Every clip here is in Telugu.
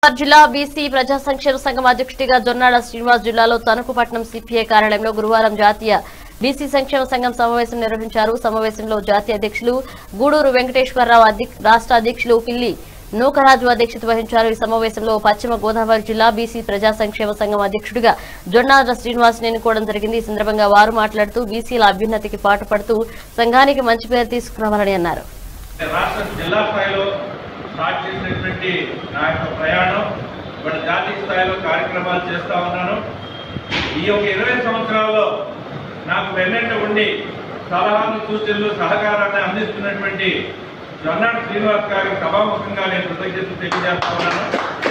నిజామాబాద్ జిల్లా బీసీ ప్రజా సంక్షేమ సంఘం అధ్యక్షుడిగా జొన్నాడ శ్రీనివాస్ జిల్లాలో తణుకుపట్నం సిపిఐ కార్యాలయంలో గురువారం జాతీయ బీసీ సంక్షేమ సంఘం సమావేశం నిర్వహించారు సమావేశంలో జాతీయ అధ్యక్షులు గూడూరు వెంకటేశ్వరరావు అధ్య- రాష్ట్ర అధ్యక్షులు పిల్లి నూకరాజు అధ్యక్షత వహించారు ఈ సమావేశంలో పశ్చిమ గోదావరి జిల్లా బీసీ ప్రజా సంక్షేమ సంఘం అధ్యక్షుడిగా జొన్నాడ శ్రీనివాస్ ఎన్నుకోవడం జరిగింది ఈ సందర్భంగా వారు మాట్లాడుతూ బీసీల అభ్యున్నతికి పాటుపడుతూ సంఘానికి మంచి పేరు తీసుకురావాలని అన్నారు రాష్ట్ర జిల్లా స్థాయిలో స్టార్ట్ చేసినటువంటి నా యొక్క ప్రయాణం ఇవాళ జాతీయ స్థాయిలో కార్యక్రమాలు చేస్తా ఉన్నాను ఈ యొక్క ఇరవై సంవత్సరాల్లో నాకు వెన్నెంట ఉండి సలహాలు సూచనలు సహకారాన్ని అందిస్తున్నటువంటి జొన్నాడు శ్రీనివాస్ గారికి సభాముఖంగా నేను కృతజ్ఞతలు తెలియజేస్తా ఉన్నాను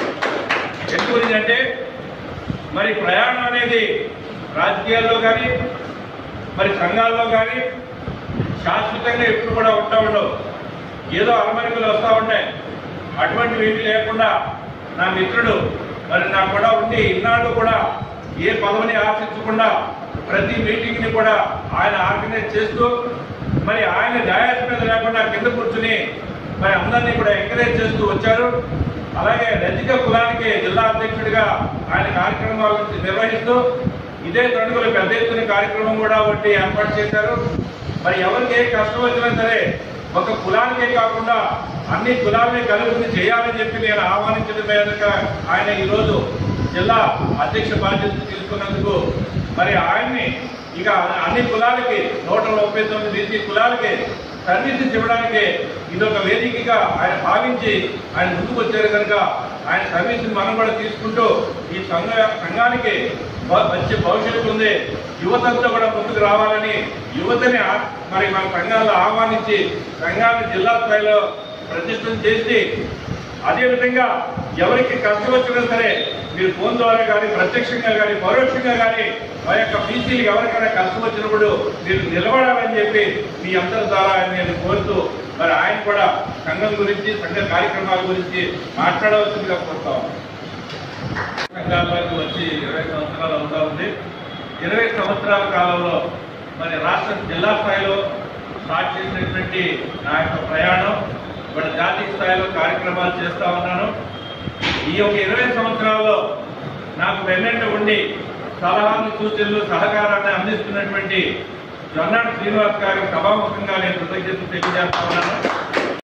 ఎందుకు అంటే మరి ప్రయాణం అనేది రాజకీయాల్లో కానీ మరి సంఘాల్లో కానీ శాశ్వతంగా ఎప్పుడు కూడా ఉంటా ఉండవు ఏదో అరమరికలు వస్తూ ఉంటాయి అటువంటి వీటి లేకుండా నా మిత్రుడు మరి నాకు కూడా ఉండి ఇన్నాళ్ళు కూడా ఏ పదవిని ఆశించకుండా ప్రతి మీటింగ్ ని కూడా ఆయన ఆర్గనైజ్ చేస్తూ మరి ఆయన డయాస్ మీద లేకుండా కింద కూర్చుని మరి అందరినీ కూడా ఎంకరేజ్ చేస్తూ వచ్చారు అలాగే రజిక కులానికి జిల్లా అధ్యక్షుడిగా ఆయన కార్యక్రమాలను నిర్వహిస్తూ ఇదే తణుకులు పెద్ద ఎత్తున కార్యక్రమం కూడా ఒకటి ఏర్పాటు చేశారు మరి ఎవరికి ఏ కష్టం వచ్చినా సరే ఒక కులానికే కాకుండా అన్ని కులాలని కలుపుని చేయాలని చెప్పి నేను ఆహ్వానించడం మీదక ఆయన ఈరోజు జిల్లా అధ్యక్ష బాధ్యతలు తీసుకున్నందుకు మరి ఆయన్ని ఇక అన్ని కులాలకి నూట ముప్పై తొమ్మిది బీసీ కులాలకి సర్వీసెస్ ఇవ్వడానికి ఇది ఒక వేదికగా ఆయన భావించి ఆయన ముందుకు వచ్చారు కనుక ఆయన సర్వీస్ మనం కూడా తీసుకుంటూ ఈ సంఘ సంఘానికి భ- మంచి భవిష్యత్తు ఉంది యువతంతా కూడా ముందుకు రావాలని యువతని ఆ- మరి మన సంఘాల్లో ఆహ్వానించి సంఘాన్ని జిల్లా స్థాయిలో ప్రతిష్టం చేసి అదేవిధంగా ఎవరికి కష్టం వచ్చినా సరే మీరు ఫోన్ ద్వారా కానీ ప్రత్యక్షంగా కానీ పరోక్షంగా కానీ మా యొక్క బీసీలకు ఎవరికైనా కష్టం వచ్చినప్పుడు మీరు నిలబడాలని చెప్పి మీ అందరి ద్వారా ఆయన నేను కోరుతూ మరి ఆయన కూడా సంఘం గురించి సంఘ కార్యక్రమాల గురించి మాట్లాడవలసిందిగా కోరుతా ఉన్నాను. సంఘాల్లోకి వచ్చి ఇరవై సంవత్సరాలు అవుతా ఉంది ఇరవై సంవత్సరాల కాలంలో మరి రాష్ట్ర జిల్లా స్థాయిలో స్టార్ట్ చేసినటువంటి నా యొక్క ప్రయాణం ఇవాళ జాతీయ స్థాయిలో కార్యక్రమాలు చేస్తా ఉన్నాను ఈ యొక్క ఇరవై సంవత్సరాల్లో నాకు వెన్నెంట ఉండి సలహాలు సూచనలు సహకారాన్ని అందిస్తున్నటువంటి జొన్నాడు శ్రీనివాస్ గారికి సభాముఖంగా నేను కృతజ్ఞతలు తెలియజేస్తా ఉన్నాను